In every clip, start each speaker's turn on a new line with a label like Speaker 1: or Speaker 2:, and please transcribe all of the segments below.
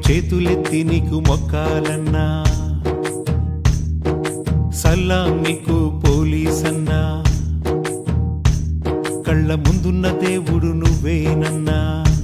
Speaker 1: చేతులెత్తి నీకు మొక్కాలన్నా సలాం నీకు పోలీసన్నా కళ్ళ ముందున్న దేవుడు నువ్వేనన్నా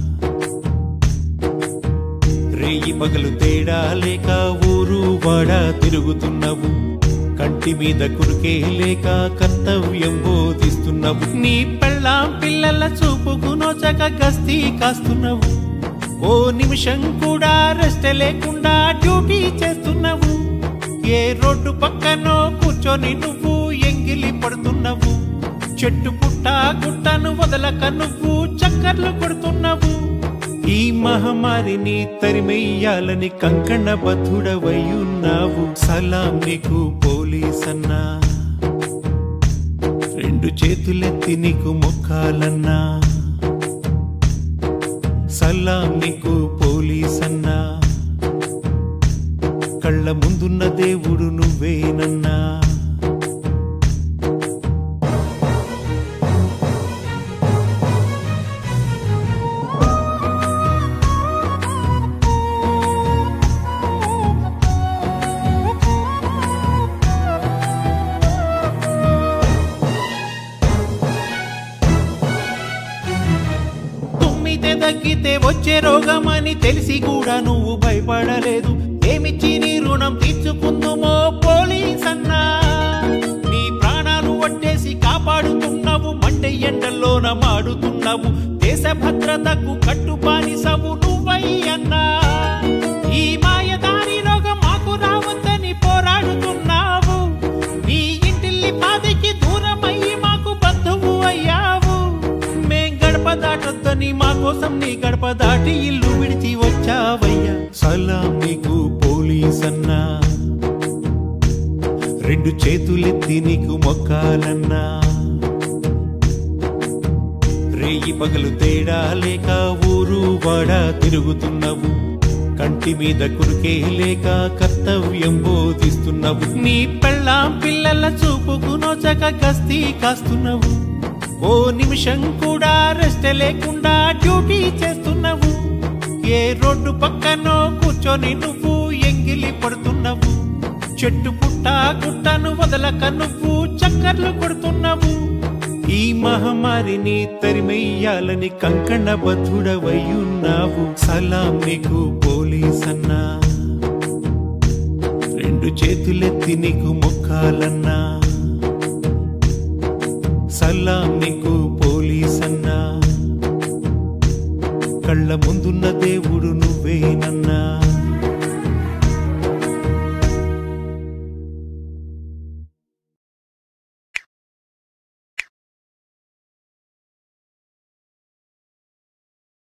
Speaker 1: రేయి పగలు తేడా లేక ఊరు వాడ తిరుగుతున్నావు కంటి మీద కురికే లేక కర్తవ్యం బోధిస్తున్నావు నీ పెళ్ళాం పిల్లల చూపుకు నోచక గస్తీ కాస్తున్నావు ఓ నిమిషం కూడా రెస్ట్ లేకుండా డ్యూటీ చేస్తున్నావు ఏ రోడ్డు పక్కనో కూర్చొని నువ్వు ఎంగిలి పడుతున్నావు చెట్టు పుట్ట గుట్టను వదలక నువ్వు చక్కర్లు కొడుతున్నావు ఈ మహమ్మారిని తరిమెయ్యాలని కంకణ బద్ధుడవయ్యున్నావు సలాం నీకు పోలీసన్నా రెండు చేతులెత్తి నీకు మొక్కాలన్నా సలాం నీకు పోలీసన్నా కళ్ళ ముందున్న దేవుడు నువ్వేనన్నా తుమ్మితే తగ్గితే వచ్చే రోగమని తెలిసి కూడా నువ్వు భయపడలేదు ఏమిచ్చి నీ రుణం తీర్చుకుందుమో పోలీస్ అన్నా నీ ప్రాణాలు వడ్డేసి కాపాడుతున్నావు మండే ఎండల్లోన మాడుతున్నావు దేశ భద్రతకు కట్టుబాని సవు నువ్వై అన్నా ఈ మాయదారి రోగం మాకు రావద్దని పోరాడుతున్నావు నీ ఇంటిల్లి పాదికి దూరమయ్యి మాకు బంధువు అయ్యావు మేం గడప దాటొద్దని మా కోసం నీ గడప దాటి ఇల్లు విడిచి వచ్చావయ్యా సలాం నీకు పోలీస్ అన్నా రెండు చేతులెత్తి నీకు మొక్కాలన్నా రేయి పగలు తేడా లేక ఊరు వాడ తిరుగుతున్నావు కంటి మీద కురికే లేక కర్తవ్యం బోధిస్తున్నావు నీ పెళ్ళాం పిల్లల చూపుకు నోచక గస్తీ కాస్తున్నావు ఓ నిమిషం కూడా రెస్ట్ లేకుండా డ్యూటీ చేస్తున్నావు ఏ రోడ్డు పక్కనో కూర్చొని నువ్వు ఎంగిలి పడుతున్నావు చెట్టు పుట్ట గుట్టను వదలక నువ్వు చక్కర్లు కొడుతున్నావు ఈ మహమ్మారిని తరిమెయ్యాలని కంకణ బద్ధుడవయ్యున్నావు సలాం నీకు పోలీసన్నా రెండు చేతులెత్తి నీకు మొక్కాలన్నా సలాం నీకు పోలీసన్నా కళ్ళ ముందున్న దేవుడు నువ్వేనన్నా